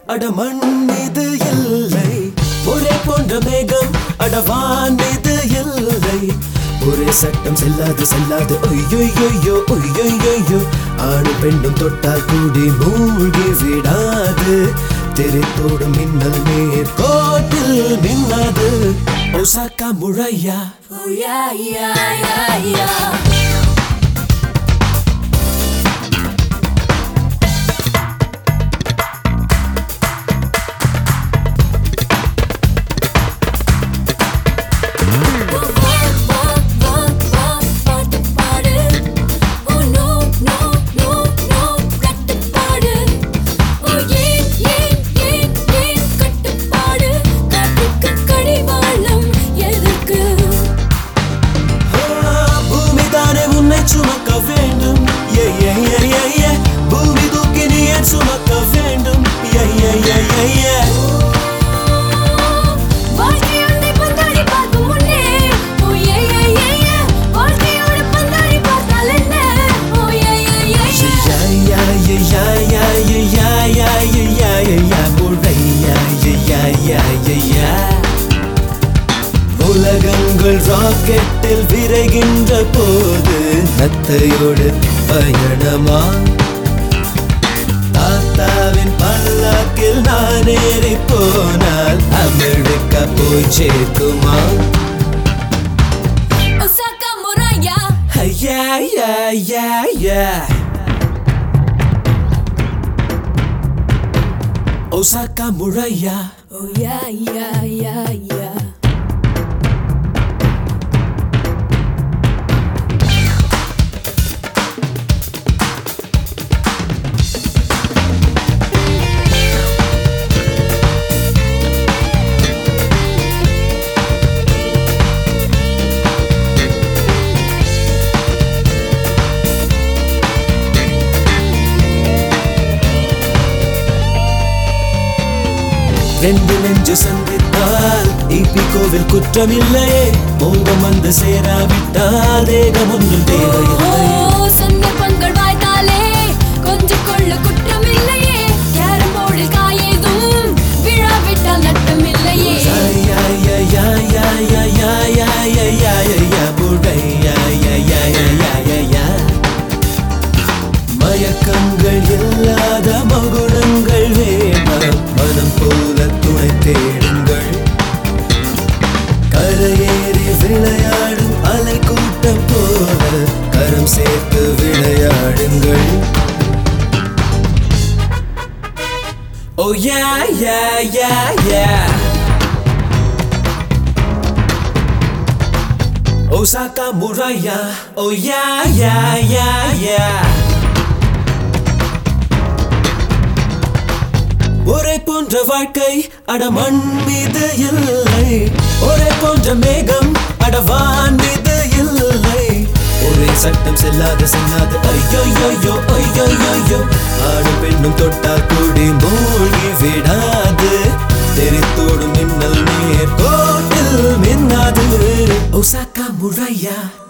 அடமண் இது இல்லை ஒரே போன்ற மேகம் அடவான் இது இல்லை ஒரே சட்டம் செல்லாது செல்லாது ஒய்யொய்யோ ஒய்யொய்யோ ஆணு பெண்ணும் தொட்டால் கூடி மூழ்கி விடாது தெரித்தோடும் மின்னல் நேர் கோட்டில் மின்னாது ஒசாக்கா முழையா Oh yeah, yeah, yeah, yeah. பூமிதானே உன்னை சுமக்க வேண்டும் ஏ, ஏ, ஏ, ஏ, ஏ. பூமி தூக்கி நீ ஏன் சுமக்க வேண்டும் ஏ, ஏ, ஏ, ஏ, ஏ. யா, yeah, yeah, yeah, yeah, yeah, yeah, yeah, yeah, yeah, yeah, யா, முறை, யா, யா, யா, யா, யா, யா. உலகங்கள் ராக்கெட்டில் விரைகின்ற போது நத்தையோடு பயணமா தாத்தாவின் பல்லாக்கில் நான் ஏறி போனால் அமெரிக்கா போய் சேர்க்குமா Osaka Moraya ஐயா யா யா யா ஒசாக்கா முழையா Oh yeah, yeah, yeah, yeah. ரெண்டு நெஞ்சு சந்தித்தால் ஈபி கோவில் குற்றமில்லையே மோகம் வந்து சேராவிட்டால் தேகம் ஒன்றும் தேவையில்லை ஓ, சந்தர்ப்பங்கள் வாய்த்தாலே கொஞ்சம் கொள்ள குற்றமில்லையே கேரம் போர்டில் காயேதும் விழாவிட்டால் நட்டமில்லையே யா, yeah, yeah, yeah, yeah, yeah, yeah, yeah, yeah, yeah, yeah, யா, முறை, யா, yeah, yeah, yeah, yeah, yeah, யா. மயக்கங்கள் இல்லாத மகுடங்கள் வேண்டாம் மனம் போல துணை தேடுங்கள் கரையேறி விளையாடும் அலை கூட்டம் போல கரம் சேர்த்து விளையாடுங்கள் Oh yeah, yeah, yeah, yeah. Osaka Muraya. Oh yeah, yeah, yeah, yeah. ஒரே போன்ற வாழ்க்கை அடமண் மீது இல்லை ஒரே போன்ற மேகம் அடவான் மீது இல்லை ஒரே சட்டம் செல்லாத செல்லாத ஐயோயோயோ ஐயோயோயோ ஆடு பெண்ணும் தொட்டால் கூடி மூழ்கி விடாது தெரித்தோடும் மின்னல் நேர் கோட்டில் மின்னாது ஒசாக்கா முழையா